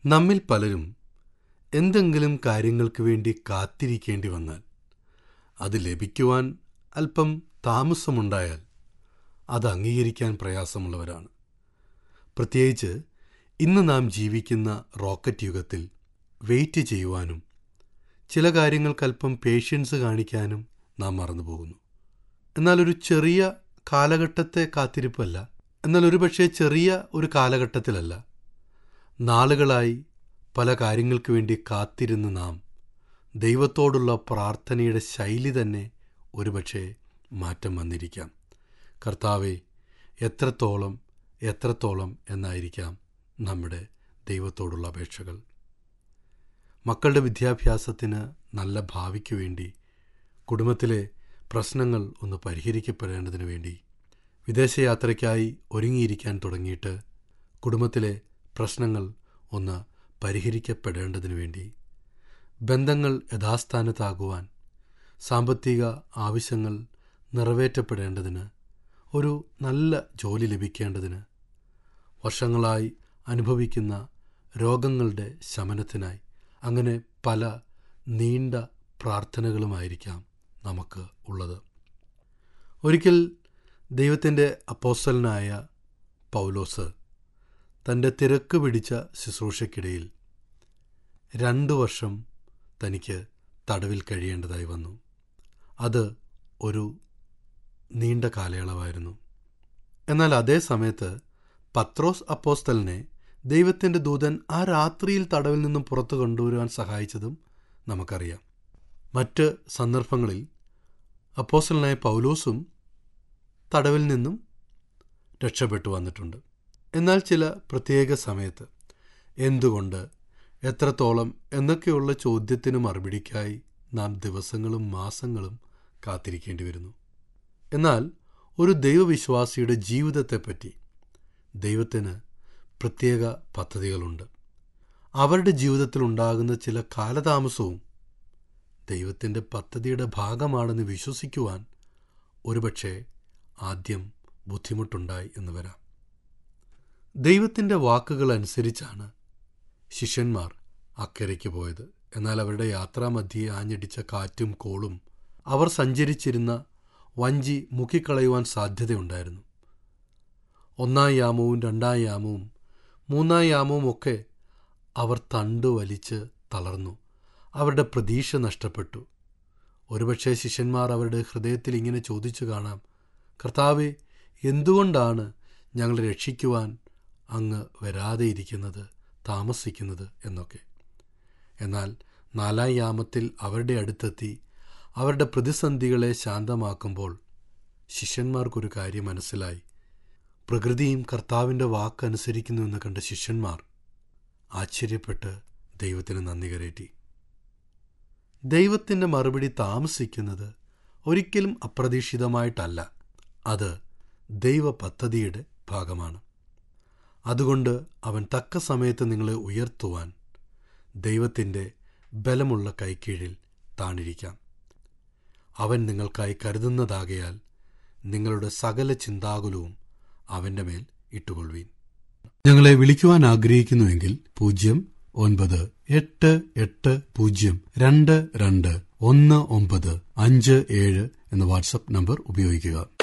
നമ്മിൽ പലരും എന്തെങ്കിലും കാര്യങ്ങൾക്ക് വേണ്ടി കാത്തിരിക്കേണ്ടി വന്നാൽ അത് ലഭിക്കുവാൻ അല്പം താമസമുണ്ടായാൽ അത് അംഗീകരിക്കാൻ പ്രയാസമുള്ളവരാണ് പ്രത്യേകിച്ച് ഇന്ന് നാം ജീവിക്കുന്ന റോക്കറ്റ് യുഗത്തിൽ വെയിറ്റ് ചെയ്യുവാനും ചില കാര്യങ്ങൾക്ക് അല്പം പേഷ്യൻസ് കാണിക്കാനും നാം മറന്നുപോകുന്നു എന്നാൽ ഒരു ചെറിയ കാലഘട്ടത്തെ കാത്തിരിപ്പല്ല എന്നാൽ ഒരുപക്ഷെ ചെറിയ ഒരു കാലഘട്ടത്തിലല്ല നാളുകളായി പല കാര്യങ്ങൾക്ക് വേണ്ടി കാത്തിരുന്ന് നാം ദൈവത്തോടുള്ള പ്രാർത്ഥനയുടെ ശൈലി തന്നെ ഒരുപക്ഷെ മാറ്റം വന്നിരിക്കാം കർത്താവെ എത്രത്തോളം എത്രത്തോളം എന്നായിരിക്കാം നമ്മുടെ ദൈവത്തോടുള്ള അപേക്ഷകൾ മക്കളുടെ വിദ്യാഭ്യാസത്തിന് നല്ല ഭാവിക്ക് വേണ്ടി കുടുംബത്തിലെ പ്രശ്നങ്ങൾ ഒന്ന് പരിഹരിക്കപ്പെടേണ്ടതിന് വേണ്ടി വിദേശയാത്രയ്ക്കായി ഒരുങ്ങിയിരിക്കാൻ തുടങ്ങിയിട്ട് കുടുംബത്തിലെ പ്രശ്നങ്ങൾ ഒന്ന് പരിഹരിക്കപ്പെടേണ്ടതിനു വേണ്ടി ബന്ധങ്ങൾ യഥാസ്ഥാനത്താകുവാൻ സാമ്പത്തിക ആവശ്യങ്ങൾ നിറവേറ്റപ്പെടേണ്ടതിന് ഒരു നല്ല ജോലി ലഭിക്കേണ്ടതിന് വർഷങ്ങളായി അനുഭവിക്കുന്ന രോഗങ്ങളുടെ ശമനത്തിനായി അങ്ങനെ പല നീണ്ട പ്രാർത്ഥനകളുമായിരിക്കാം നമുക്ക് ഉള്ളത് ഒരിക്കൽ ദൈവത്തിൻ്റെ അപ്പോസ്റ്റലനായ പൗലോസ് തൻ്റെ തിരക്ക് പിടിച്ച ശുശ്രൂഷയ്ക്കിടയിൽ രണ്ടു വർഷം തനിക്ക് തടവിൽ കഴിയേണ്ടതായി വന്നു അത് ഒരു നീണ്ട കാലയളവായിരുന്നു എന്നാൽ അതേ സമയത്ത് പത്രോസ് അപ്പോസ്തലിനെ ദൈവത്തിൻ്റെ ദൂതൻ ആ രാത്രിയിൽ തടവിൽ നിന്നും പുറത്തു കൊണ്ടുവരുവാൻ സഹായിച്ചതും നമുക്കറിയാം മറ്റ് സന്ദർഭങ്ങളിൽ അപ്പോസ്റ്റലനായ പൗലോസും തടവിൽ നിന്നും രക്ഷപ്പെട്ടു വന്നിട്ടുണ്ട് എന്നാൽ ചില പ്രത്യേക സമയത്ത് എന്തുകൊണ്ട് എത്രത്തോളം എന്നൊക്കെയുള്ള ചോദ്യത്തിന് മറുപടിക്കായി നാം ദിവസങ്ങളും മാസങ്ങളും കാത്തിരിക്കേണ്ടി വരുന്നു എന്നാൽ ഒരു ദൈവവിശ്വാസിയുടെ ജീവിതത്തെപ്പറ്റി ദൈവത്തിന് പ്രത്യേക പദ്ധതികളുണ്ട് അവരുടെ ജീവിതത്തിൽ ഉണ്ടാകുന്ന ചില കാലതാമസവും ദൈവത്തിൻ്റെ പദ്ധതിയുടെ ഭാഗമാണെന്ന് വിശ്വസിക്കുവാൻ ഒരുപക്ഷെ ആദ്യം ബുദ്ധിമുട്ടുണ്ടായി എന്ന് വരാം ദൈവത്തിൻ്റെ വാക്കുകൾ അനുസരിച്ചാണ് ശിഷ്യന്മാർ അക്കരയ്ക്ക് പോയത് എന്നാൽ അവരുടെ യാത്രാമധ്യേ ആഞ്ഞടിച്ച കാറ്റും കോളും അവർ സഞ്ചരിച്ചിരുന്ന വഞ്ചി മുക്കിക്കളയുവാൻ സാധ്യതയുണ്ടായിരുന്നു ഒന്നാം യാമവും രണ്ടാം യാമവും മൂന്നാം യാമവും ഒക്കെ അവർ തണ്ടു വലിച്ച് തളർന്നു അവരുടെ പ്രതീക്ഷ നഷ്ടപ്പെട്ടു ഒരുപക്ഷെ ശിഷ്യന്മാർ അവരുടെ ഹൃദയത്തിൽ ഇങ്ങനെ ചോദിച്ചു കാണാം കർത്താവെ എന്തുകൊണ്ടാണ് ഞങ്ങളെ രക്ഷിക്കുവാൻ അങ്ങ് വരാതെ ഇരിക്കുന്നത് താമസിക്കുന്നത് എന്നൊക്കെ എന്നാൽ നാലാം യാമത്തിൽ അവരുടെ അടുത്തെത്തി അവരുടെ പ്രതിസന്ധികളെ ശാന്തമാക്കുമ്പോൾ ശിഷ്യന്മാർക്കൊരു കാര്യം മനസ്സിലായി പ്രകൃതിയും കർത്താവിൻ്റെ വാക്കനുസരിക്കുന്നുവെന്ന് കണ്ട ശിഷ്യന്മാർ ആശ്ചര്യപ്പെട്ട് ദൈവത്തിന് നന്ദി കരേറ്റി ദൈവത്തിൻ്റെ മറുപടി താമസിക്കുന്നത് ഒരിക്കലും അപ്രതീക്ഷിതമായിട്ടല്ല അത് ദൈവ പദ്ധതിയുടെ ഭാഗമാണ് അതുകൊണ്ട് അവൻ തക്ക സമയത്ത് നിങ്ങളെ ഉയർത്തുവാൻ ദൈവത്തിൻ്റെ ബലമുള്ള കൈക്കീഴിൽ താണിരിക്കാം അവൻ നിങ്ങൾക്കായി കരുതുന്നതാകയാൽ നിങ്ങളുടെ സകല ചിന്താകുലവും അവൻ്റെ മേൽ ഇട്ടുകൊള്ളുവീൻ ഞങ്ങളെ വിളിക്കുവാൻ ആഗ്രഹിക്കുന്നുവെങ്കിൽ പൂജ്യം ഒൻപത് എട്ട് എട്ട് പൂജ്യം രണ്ട് രണ്ട് ഒന്ന് ഒമ്പത് അഞ്ച് ഏഴ് എന്ന വാട്സപ്പ് നമ്പർ ഉപയോഗിക്കുക